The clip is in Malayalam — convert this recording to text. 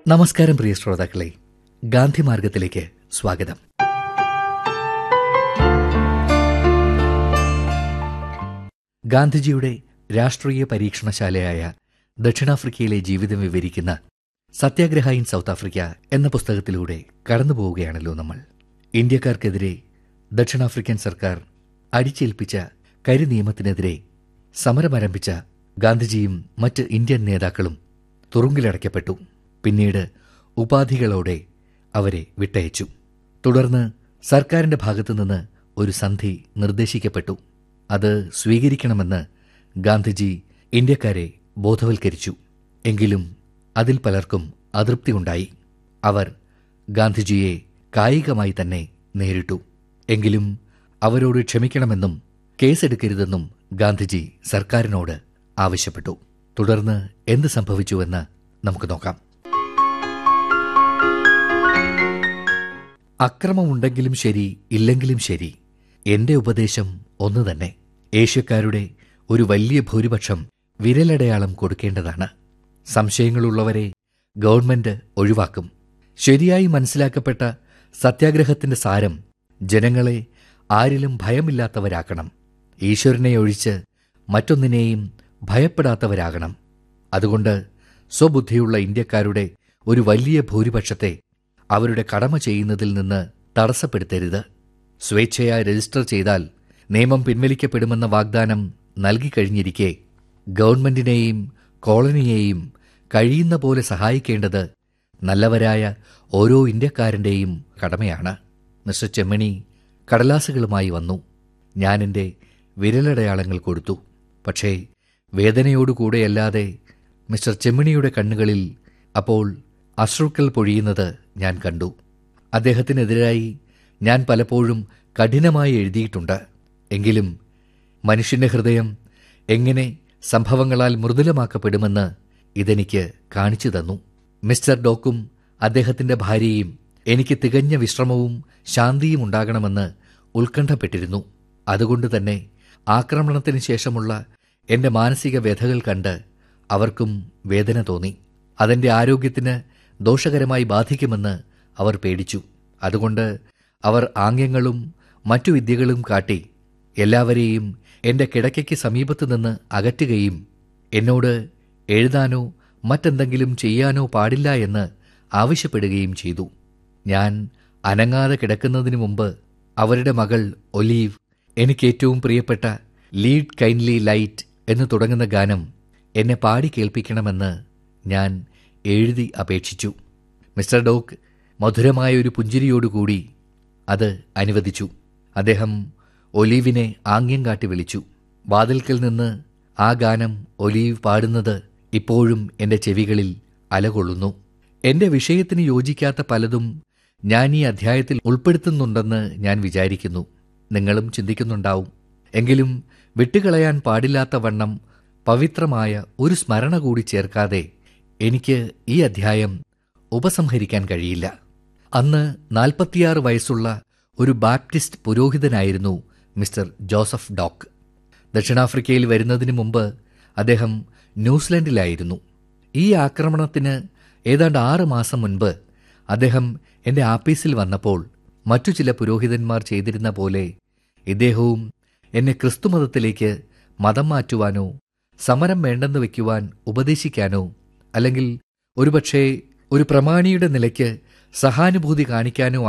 നമസ്കാരം പ്രിയ ശ്രോതാക്കളെ ഗാന്ധി മാർഗത്തിലേക്ക് സ്വാഗതം ഗാന്ധിജിയുടെ രാഷ്ട്രീയ പരീക്ഷണശാലയായ ദക്ഷിണാഫ്രിക്കയിലെ ജീവിതം വിവരിക്കുന്ന സത്യാഗ്രഹ ഇൻ സൗത്ത് ആഫ്രിക്ക എന്ന പുസ്തകത്തിലൂടെ കടന്നുപോവുകയാണല്ലോ നമ്മൾ ഇന്ത്യക്കാർക്കെതിരെ ദക്ഷിണാഫ്രിക്കൻ സർക്കാർ അടിച്ചേൽപ്പിച്ച കരിനിയമത്തിനെതിരെ സമരമാരംഭിച്ച ഗാന്ധിജിയും മറ്റ് ഇന്ത്യൻ നേതാക്കളും തുറുങ്കിലടയ്ക്കപ്പെട്ടു പിന്നീട് ഉപാധികളോടെ അവരെ വിട്ടയച്ചു തുടർന്ന് സർക്കാരിന്റെ ഭാഗത്തുനിന്ന് ഒരു സന്ധി നിർദ്ദേശിക്കപ്പെട്ടു അത് സ്വീകരിക്കണമെന്ന് ഗാന്ധിജി ഇന്ത്യക്കാരെ ബോധവൽക്കരിച്ചു എങ്കിലും അതിൽ പലർക്കും അതൃപ്തിയുണ്ടായി അവർ ഗാന്ധിജിയെ കായികമായി തന്നെ നേരിട്ടു എങ്കിലും അവരോട് ക്ഷമിക്കണമെന്നും കേസെടുക്കരുതെന്നും ഗാന്ധിജി സർക്കാരിനോട് ആവശ്യപ്പെട്ടു തുടർന്ന് എന്ത് സംഭവിച്ചുവെന്ന് നമുക്ക് നോക്കാം അക്രമമുണ്ടെങ്കിലും ശരി ഇല്ലെങ്കിലും ശരി എന്റെ ഉപദേശം ഒന്നു തന്നെ ഏഷ്യക്കാരുടെ ഒരു വലിയ ഭൂരിപക്ഷം വിരലടയാളം കൊടുക്കേണ്ടതാണ് സംശയങ്ങളുള്ളവരെ ഗവൺമെന്റ് ഒഴിവാക്കും ശരിയായി മനസ്സിലാക്കപ്പെട്ട സത്യാഗ്രഹത്തിന്റെ സാരം ജനങ്ങളെ ആരിലും ഭയമില്ലാത്തവരാക്കണം ഈശ്വരനെ ഒഴിച്ച് മറ്റൊന്നിനെയും ഭയപ്പെടാത്തവരാകണം അതുകൊണ്ട് സ്വബുദ്ധിയുള്ള ഇന്ത്യക്കാരുടെ ഒരു വലിയ ഭൂരിപക്ഷത്തെ അവരുടെ കടമ ചെയ്യുന്നതിൽ നിന്ന് തടസ്സപ്പെടുത്തരുത് സ്വേച്ഛയായി രജിസ്റ്റർ ചെയ്താൽ നിയമം പിൻവലിക്കപ്പെടുമെന്ന വാഗ്ദാനം നൽകിക്കഴിഞ്ഞിരിക്കെ ഗവൺമെന്റിനെയും കോളനിയെയും കഴിയുന്ന പോലെ സഹായിക്കേണ്ടത് നല്ലവരായ ഓരോ ഇന്ത്യക്കാരന്റെയും കടമയാണ് മിസ്റ്റർ ചെമ്മണി കടലാസുകളുമായി വന്നു ഞാൻ എൻ്റെ വിരലടയാളങ്ങൾ കൊടുത്തു പക്ഷേ വേദനയോടുകൂടെയല്ലാതെ മിസ്റ്റർ ചെമ്മണിയുടെ കണ്ണുകളിൽ അപ്പോൾ അശ്രുക്കൾ പൊഴിയുന്നത് ഞാൻ കണ്ടു അദ്ദേഹത്തിനെതിരായി ഞാൻ പലപ്പോഴും കഠിനമായി എഴുതിയിട്ടുണ്ട് എങ്കിലും മനുഷ്യന്റെ ഹൃദയം എങ്ങനെ സംഭവങ്ങളാൽ മൃദുലമാക്കപ്പെടുമെന്ന് ഇതെനിക്ക് കാണിച്ചു തന്നു മിസ്റ്റർ ഡോക്കും അദ്ദേഹത്തിന്റെ ഭാര്യയും എനിക്ക് തികഞ്ഞ വിശ്രമവും ശാന്തിയും ഉണ്ടാകണമെന്ന് ഉത്കണ്ഠപ്പെട്ടിരുന്നു അതുകൊണ്ട് തന്നെ ആക്രമണത്തിന് ശേഷമുള്ള എന്റെ മാനസിക വ്യഥകൾ കണ്ട് അവർക്കും വേദന തോന്നി അതെന്റെ ആരോഗ്യത്തിന് ദോഷകരമായി ബാധിക്കുമെന്ന് അവർ പേടിച്ചു അതുകൊണ്ട് അവർ ആംഗ്യങ്ങളും മറ്റു വിദ്യകളും കാട്ടി എല്ലാവരെയും എന്റെ കിടക്കയ്ക്ക് സമീപത്തു നിന്ന് അകറ്റുകയും എന്നോട് എഴുതാനോ മറ്റെന്തെങ്കിലും ചെയ്യാനോ പാടില്ല എന്ന് ആവശ്യപ്പെടുകയും ചെയ്തു ഞാൻ അനങ്ങാതെ കിടക്കുന്നതിനു മുമ്പ് അവരുടെ മകൾ ഒലീവ് എനിക്ക് ഏറ്റവും പ്രിയപ്പെട്ട ലീഡ് കൈൻഡ്ലി ലൈറ്റ് എന്ന് തുടങ്ങുന്ന ഗാനം എന്നെ പാടി കേൾപ്പിക്കണമെന്ന് ഞാൻ എഴുതി അപേക്ഷിച്ചു മിസ്റ്റർ ഡോക്ക് മധുരമായ ഒരു പുഞ്ചിരിയോടുകൂടി അത് അനുവദിച്ചു അദ്ദേഹം ഒലീവിനെ ആംഗ്യം കാട്ടി വിളിച്ചു വാതിൽക്കൽ നിന്ന് ആ ഗാനം ഒലീവ് പാടുന്നത് ഇപ്പോഴും എന്റെ ചെവികളിൽ അലകൊള്ളുന്നു എന്റെ വിഷയത്തിന് യോജിക്കാത്ത പലതും ഞാൻ ഈ അധ്യായത്തിൽ ഉൾപ്പെടുത്തുന്നുണ്ടെന്ന് ഞാൻ വിചാരിക്കുന്നു നിങ്ങളും ചിന്തിക്കുന്നുണ്ടാവും എങ്കിലും വിട്ടുകളയാൻ പാടില്ലാത്ത വണ്ണം പവിത്രമായ ഒരു സ്മരണ കൂടി ചേർക്കാതെ എനിക്ക് ഈ അധ്യായം ഉപസംഹരിക്കാൻ കഴിയില്ല അന്ന് നാൽപ്പത്തിയാറ് വയസ്സുള്ള ഒരു ബാപ്റ്റിസ്റ്റ് പുരോഹിതനായിരുന്നു മിസ്റ്റർ ജോസഫ് ഡോക്ക് ദക്ഷിണാഫ്രിക്കയിൽ വരുന്നതിന് മുമ്പ് അദ്ദേഹം ന്യൂസിലൻഡിലായിരുന്നു ഈ ആക്രമണത്തിന് ഏതാണ്ട് ആറ് മാസം മുൻപ് അദ്ദേഹം എന്റെ ആപ്പീസിൽ വന്നപ്പോൾ മറ്റു ചില പുരോഹിതന്മാർ ചെയ്തിരുന്ന പോലെ ഇദ്ദേഹവും എന്നെ ക്രിസ്തുമതത്തിലേക്ക് മതം മാറ്റുവാനോ സമരം വേണ്ടെന്ന് വയ്ക്കുവാൻ ഉപദേശിക്കാനോ അല്ലെങ്കിൽ ഒരുപക്ഷേ ഒരു പ്രമാണിയുടെ നിലയ്ക്ക് സഹാനുഭൂതി കാണിക്കാനോ